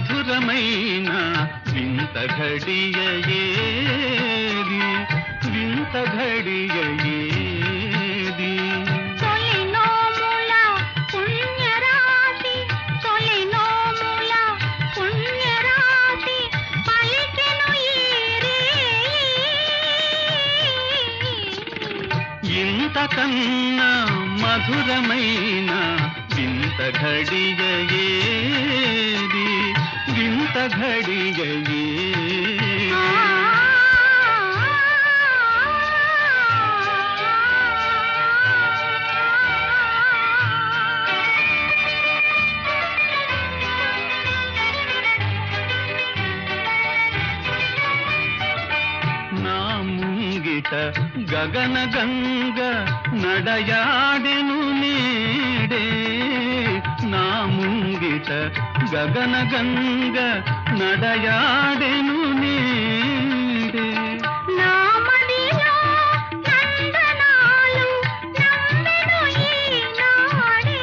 మధురమైన వింత ఘడియ ఏది వింత ఘడియ ఏది తొలి నోముల పుణ్యరాశి తొలి నోముల పుణ్యరాశి పలికెను ఈ రేయి. ఇంతకన్నా మధురమైన వింత ఘడియ ఏది వింత ఘడియ ఏది నా ముంగిట గగన గంగ నడయాడెను నేడే నా ముంగిట గగన గంగ నడయాడెను నేడే నా మదిలో నందనాలు నమ్మెను ఈనాడే.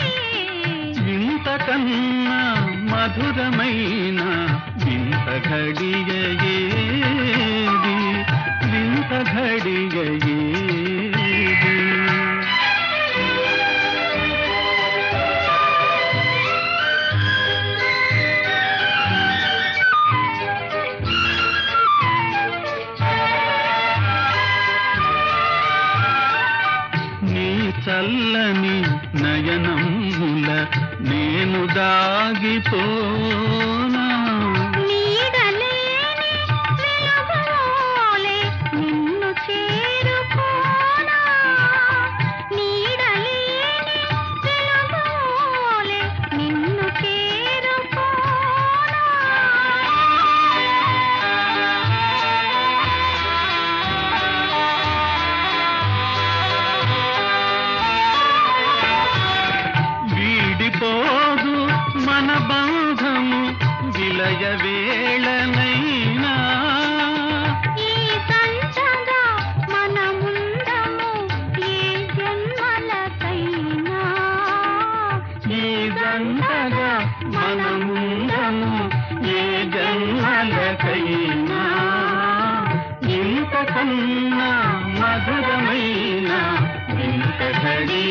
ఇంతకన్నా మధురమైన వింత ఘడియ ఏది వింత ఘడియ ఏది నీ చల్లని నయనముల నేను దాగిపోనా నీడలేని వెలుగులోలే నిన్ను చేరుకోనా నీడలేని వెలుగులోలే నిన్ను వీడిపోదు మన బంధము విలయ వేళనైనా ఈ సంచగా మనముందము ఏ జన్మలకైనా ఈ జంటగా మనముందము ఏ జన్మలకైనా ఇంతకన్నా మధురమైన ఇంత ఘడి